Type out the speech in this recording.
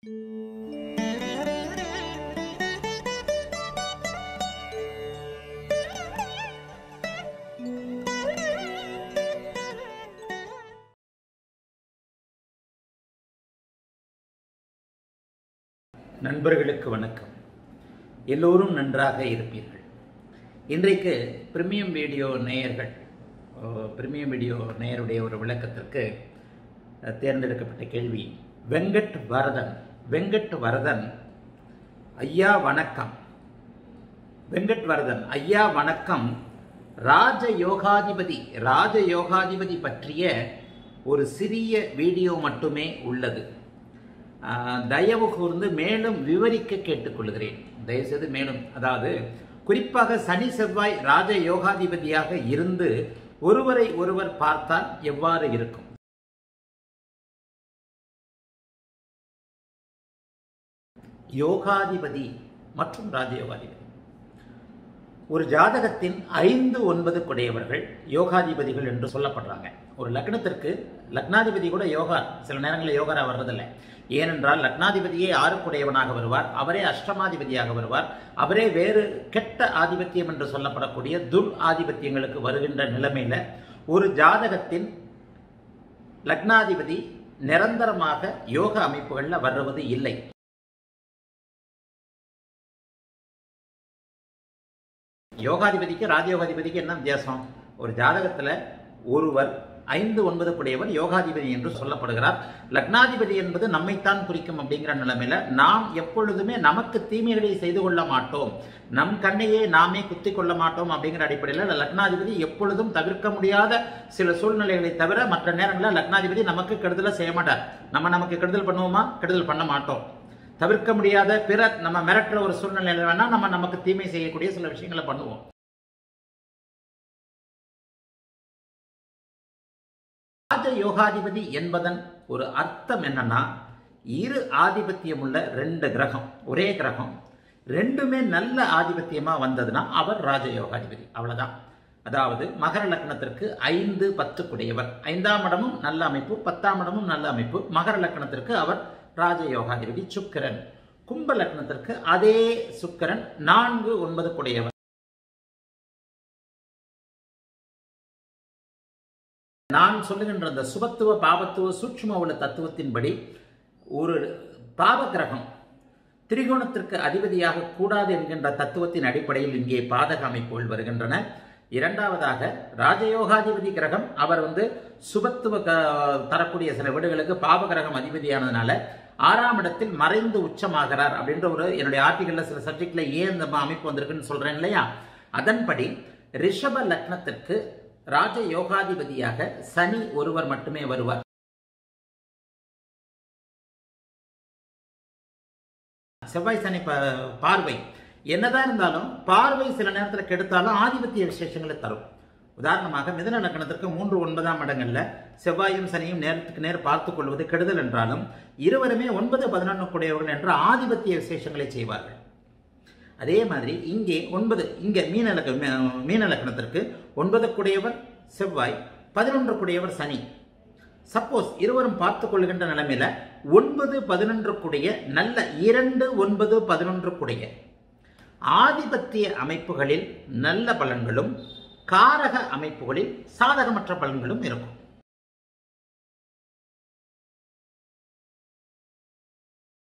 நண்பர்களுக்கு வணக்கம் எல்லோரும் நன்றாக இருப்பீர்கள் இன்றைக்கு பிரிமியம் வீடியோ நேயர்கள் அஹ், பிரிமியம் வீடியோ நேயருடைய ஒரு விளக்கத்திற்கு அஹ், தேர்ந்தெடுக்கப்பட்ட கேள்வி வெங்கட் வரதன் வெங்கட் வரதன் ஐயா வணக்கம் வெங்கட் வரதன் ஐயா வணக்கம் ராஜ யோகாதிபதி ராஜ யோகாதிபதி பற்றிய ஒரு சிறிய வீடியோ மட்டுமே உள்ளது ஆஹ், தயவு கூர்ந்து மேலும் விவரிக்க கேட்டுக்கொள்கிறேன் தயவுசெய்து மேலும் அதாவது குறிப்பாக சனி செவ்வாய் ராஜ யோகாதிபதியாக இருந்து ஒருவரை ஒருவர் பார்த்தால் எவ்வாறு இருக்கும் யோகாதிபதி மற்றும் ராஜயோகாதிபதி ஒரு ஜாதகத்தின் ஐந்து ஒன்பது குடையவர்கள் யோகாதிபதிகள் என்று சொல்லப்படுறாங்க ஒரு லக்னத்திற்கு லக்னாதிபதி கூட யோகா சில நேரங்களில் யோகரா வர்றதில்லை ஏனென்றால் லக்னாதிபதியே ஆறுக்குடையவனாக வருவார் அவரே அஷ்டமாதிபதியாக வருவார் அவரே வேறு கெட்ட ஆதிபத்தியம் என்று சொல்லப்படக்கூடிய துர் ஆதிபத்தியங்களுக்கு வருகின்ற நிலைமையில ஒரு ஜாதகத்தின் லக்னாதிபதி நிரந்தரமாக யோக அமைப்புகளில் வருவது இல்லை யோகாதிபதிக்கு ராஜயோகாதிபதிக்கு என்ன வித்தியாசம் ஒரு ஜாதகத்துல ஒருவர் ஐந்து ஒன்பது கூடியவர் யோகாதிபதி என்று சொல்லப்படுகிறார் லக்னாதிபதி என்பது நம்மைத்தான் குறிக்கும் அப்படிங்கிற நிலைமையில நாம் எப்பொழுதுமே நமக்கு தீமைகளை செய்து கொள்ள மாட்டோம் நம் கண்ணையே நாமே குத்தி கொள்ள மாட்டோம் அப்படிங்கிற அடிப்படையில் லக்னாதிபதி எப்பொழுதும் தவிர்க்க முடியாத சில சூழ்நிலைகளை தவிர மற்ற நேரங்களில் லக்னாதிபதி நமக்கு கெடுதலை செய்ய மாட்டார் நம்ம நமக்கு கெடுதல் பண்ணுவோமா கெடுதல் பண்ண மாட்டோம் தவிர்க்க முடியாத பிற நம்ம மிரட்டுற ஒரு சூழ்நிலையில வேணா நம்ம நமக்கு தீமை செய்யக்கூடிய சில விஷயங்களை பண்ணுவோம் ராஜ யோகாதிபதி என்பதன் ஒரு அர்த்தம் என்னன்னா இரு ஆதிபத்தியம் உள்ள ரெண்டு கிரகம் ஒரே கிரகம் ரெண்டுமே நல்ல ஆதிபத்தியமா வந்ததுன்னா அவர் ராஜ யோகாதிபதி அவ்வளவுதான் அதாவது மகர லக்னத்திற்கு ஐந்து பத்து குடையவர் ஐந்தாம் இடமும் நல்ல அமைப்பு பத்தாம் இடமும் நல்ல அமைப்பு மகர லக்னத்திற்கு அவர் ராஜ யோகாதிபதி சுக்கிரன் கும்ப லக்னத்திற்கு அதே சுக்கிரன் நான்கு ஒன்பது குடையவர் நான் சொல்லுகின்ற அந்த சுபத்துவ பாபத்துவ சூட்சும உள்ள தத்துவத்தின்படி ஒரு பாவ கிரகம் திரிகோணத்திற்கு அதிபதியாக கூடாது என்கின்ற தத்துவத்தின் அடிப்படையில் இங்கே பாதக அமைப்புகள் வருகின்றன இரண்டாவதாக ராஜயோகாதிபதி கிரகம் அவர் வந்து சுபத்துவ க- தரக்கூடிய சில வீடுகளுக்கு பாவ கிரகம் அதிபதியானதுனால ஆறாம் இடத்தில் மறைந்து உச்சமாகிறார் அப்படின்ற ஒரு என்னுடைய ஆர்டிகல்ல சில சப்ஜெக்ட்ல ஏன் இந்த அமைப்பு வந்திருக்குன்னு சொல்றேன் இல்லையா அதன்படி ரிஷப லக்னத்திற்கு ராஜ யோகாதிபதியாக சனி ஒருவர் மட்டுமே வருவார் செவ்வாய் சனி ப- பார்வை என்னதான் இருந்தாலும் பார்வை சில நேரத்தில் கெடுத்தாலும் ஆதிபத்திய விசேஷங்களை தரும் உதாரணமாக மிதன லக்னத்திற்கு மூன்று ஒன்பதாம் இடங்கள்ல செவ்வாயும் சனியும் நேரத்துக்கு நேர் பார்த்துக் கொள்வது கெடுதல் என்றாலும் இருவருமே ஒன்பது பதினொன்று கூடியவர்கள் என்ற ஆதிபத்திய விசேஷங்களை செய்வார்கள் அதே மாதிரி இங்கே ஒன்பது இங்க மீன லக்க மீ- மீன லக்னத்திற்கு ஒன்பது கூடியவர் செவ்வாய் பதினொன்று கூடியவர் சனி சப்போஸ் இருவரும் பார்த்துக் கொள்கின்ற நிலைமையில ஒன்பது பதினொன்று கூடிய நல்ல இரண்டு ஒன்பது பதினொன்று கூடிய ஆதிபத்திய அமைப்புகளில் நல்ல பலன்களும் காரக அமைப்புகளில் சாதகமற்ற பலன்களும் இருக்கும்